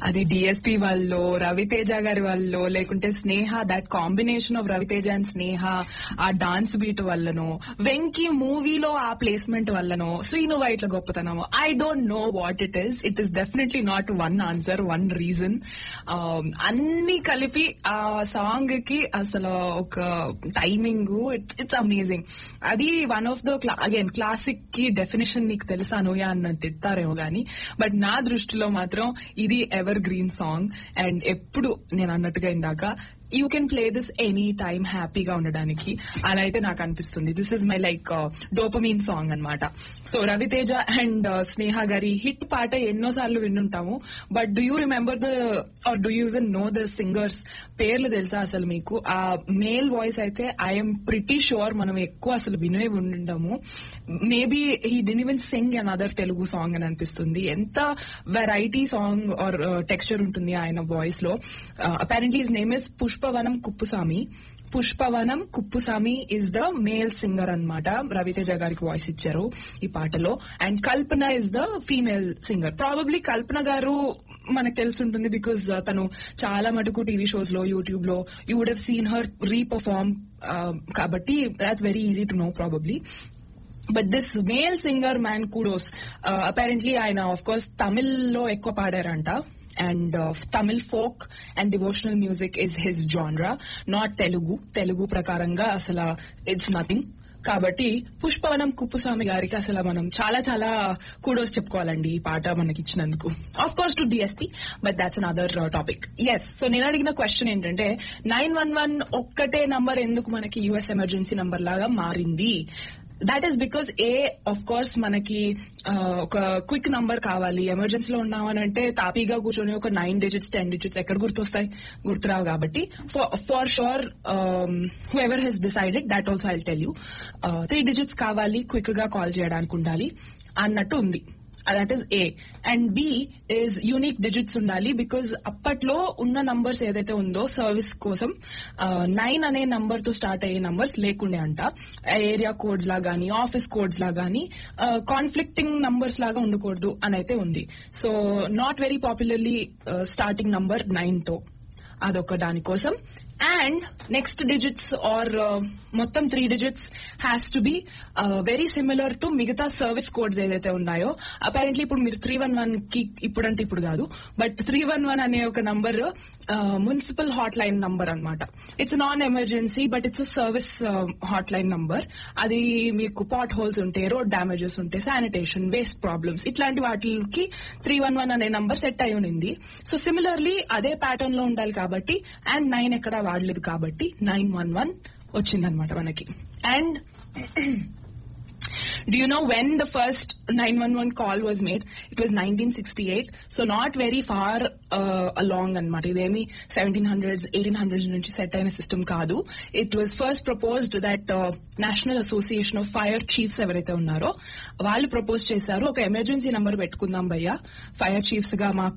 అది డిఎస్పి వాళ్ళు రవితేజ గారి వాళ్ళు లేకుంటే Sneha that combination of Raviteja and Sneha ఆ డాన్స్ బీట్ వల్లనో వెంకీ మూవీలో ఆ ప్లేస్మెంట్ వల్లనో శ్రీను వైట్ల గొప్పతనమో I don't know what it is it is definitely not one answer one reason అన్ని కలిపి ఆ సాంగ్ కి అసలు ఒక టైమింగ్ ఇట్స్ అమేజింగ్ అది one of the again classic కి డెఫినేషన్ నీకు తెలుసా అనూయ అన్న తిట్టారేమో గానీ బట్ నా దృష్టిలో మాత్రం ఇది ఎవర్ గ్రీన్ సాంగ్ అండ్ ఎప్పుడు నేను అన్నట్టుగా ఇందాక you can play this any time హ్యాపీగా ఉండడానికి అలా అయితే నాకు అనిపిస్తుంది this is my like dopamine song అన్నమాట సో రవితేజ అండ్ స్నేహ గారి హిట్ పాట ఎన్నో సార్లు విన్నుంటాము but do you remember the or do you even know the singers పేర్లు తెలుసా అసలు మీకు ఆ మేల్ వాయిస్ అయితే ఐఎమ్ ప్రిటీ షూర్ మనం ఎక్కువ అసలు వినే ఉండాము maybe he didn't even sing another Telugu song అని అనిపిస్తుంది ఎంత వెరైటీ సాంగ్ ఆర్ టెక్స్చర్ ఉంటుంది ఆయన వాయిస్ లో apparently his name is Pushpavanam Kuppusamy Pushpavanam Kuppusamy is the male singer అన్నమాట రవితేజ గారికి వాయిస్ ఇచ్చారు ఈ పాటలో and Kalpana is the female singer probably Kalpana గారు మనకు తెలుసుంటుంది బికాస్ తను చాలా మటుకు టీవీ షోస్ లో యూట్యూబ్ లో you would have seen her reperform కాబట్టి that's very easy to know probably but this male singer man kudos apparently ఆయన ఆఫ్ కోర్స్ తమిళ్లో ఎక్కువ పాడారంట and Tamil folk and devotional music is his genre not Telugu Telugu ప్రకారంగా అసలు it's nothing కాబట్టి పుష్పవనం కుప్పుస్వామి గారికి అసలు మనం చాలా చాలా కూడోస్ చెప్పుకోవాలండి ఈ పాట మనకి ఇచ్చినందుకు of course to DSP but that's another topic yes so నేను అడిగిన క్వశ్చన్ ఏంటంటే నైన్ వన్ వన్ ఒక్కటే నంబర్ ఎందుకు మనకి యుఎస్ ఎమర్జెన్సీ నంబర్ లాగా మారింది that is because a of course మనకి ఒక క్విక్ నంబర్ కావాలి ఎమర్జెన్సీలో ఉన్నామనంటే తాపీగా కూర్చొని ఒక నైన్ డిజిట్స్ టెన్ డిజిట్స్ ఎక్కడ గుర్తొస్తాయి గుర్తురావు కాబట్టి for sure whoever he's decided that also I tell you three digits కావాలి క్విక్ గా కాల్ చేయడానికి ఉండాలి అన్నట్టు ఉంది that is a and B is unique digits ఉండాలి బికాజ్ అప్పట్లో ఉన్న నంబర్స్ ఏదైతే ఉందో సర్వీస్ కోసం నైన్ అనే నంబర్ తో స్టార్ట్ అయ్యే నంబర్స్ లేకుండే అంట ఏరియా కోడ్స్ లా గానీ ఆఫీస్ కోడ్స్ లా గానీ కాన్ఫ్లిక్టింగ్ నంబర్స్ లాగా ఉండకూడదు అని అయితే ఉంది so not very popularly starting number nine తో అదొక దానికోసం అండ్ నెక్స్ట్ డిజిట్స్ ఆర్ మొత్తం three digits has to be very similar to మిగతా సర్వీస్ కోడ్స్ ఏదైతే ఉన్నాయో అపారెంట్లీ ఇప్పుడు మీరు త్రీ వన్ వన్ కి ఇప్పుడంటే ఇప్పుడు కాదు బట్ త్రీ వన్ వన్ అనే ఒక number municipal hotline number అనమాట it's non emergency but it's service hotline number అది మీకు పాట్ హోల్స్ ఉంటే రోడ్ డ్యామేజెస్ ఉంటే శానిటేషన్ వేస్ట్ ప్రాబ్లమ్స్ ఇట్లాంటి వాటికి త్రీ వన్ వన్ అనే నంబర్ సెట్ అయి ఉంది సో సిమిలర్లీ అదే ప్యాటర్న్ లో ఉండాలి కాబట్టి అండ్ నైన్ ఎక్కడ వాడలేదు కాబట్టి నైన్ వన్ వన్ వచ్చిందనమాట మనకి and Do you know when the first 911 call was made? It was 1968. So not very far uh, along అనమాట ఇదేమి సెవెంటీన్ హండ్రెడ్స్ ఎయిటీన్ హండ్రెడ్స్ నుంచి సెట్ అయిన సిస్టమ్ కాదు it was first proposed that national association of fire chiefs ఎవరైతే ఉన్నారో వాళ్ళు propose చేశారు ఒక ఎమర్జెన్సీ నంబర్ పెట్టుకుందాం భయ్యా ఫైర్ చీఫ్స్ గా మాకు